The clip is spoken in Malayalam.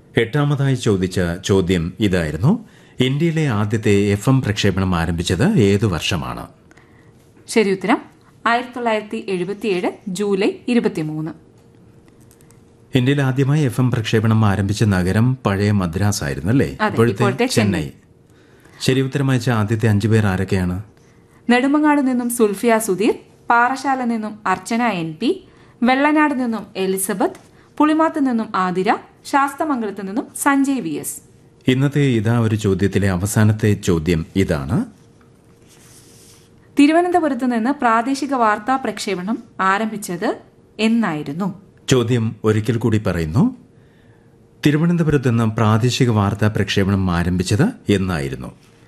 എട്ടാമതായി ചോദിച്ച ചോദ്യം ഇതായിരുന്നു ഇന്ത്യയിലെ ആദ്യത്തെ എഫ് എം പ്രക്ഷേപണം ആരംഭിച്ചത് ഏതു വർഷമാണ് ശരി ഉത്തരം ആയിരത്തി തൊള്ളായിരത്തി എഴുപത്തിയേഴ് ജൂലൈ ഇരുപത്തിമൂന്ന് ഇന്ത്യയിൽ ആദ്യമായി എഫ് എം പ്രക്ഷേപണം ആരംഭിച്ച നഗരം പഴയ മദ്രാസ് ആയിരുന്നു അല്ലേ അതെ, ഇപ്പോഴത്തെ ചെന്നൈ ശരി ഉത്തരം അയച്ച ആദ്യത്തെ അഞ്ചു പേർ ആരൊക്കെയാണ് നെടുമങ്ങാട് നിന്നും സുൽഫിയ സുധീർ പാറശാല നിന്നും അർച്ചന എൻ പി വെള്ളനാട് നിന്നും എലിസബത്ത് പുളിമാത്ത് നിന്നും ആതിര ശാസ്തമംഗലത്ത് നിന്നും സഞ്ജയ് വി എസ് ഇന്നത്തെ ഇതാ ഒരു ചോദ്യത്തിലെ അവസാനത്തെ ചോദ്യം ഇതാണ് തിരുവനന്തപുരത്ത് നിന്ന് പ്രാദേശിക വാർത്താ പ്രക്ഷേപണം ആരംഭിച്ചത് എന്നായിരുന്നു ചോദ്യം ഒരിക്കൽ കൂടി പറയുന്നു തിരുവനന്തപുരത്ത് നിന്ന് പ്രാദേശിക വാർത്താ പ്രക്ഷേപണം ആരംഭിച്ചത് എന്നായിരുന്നു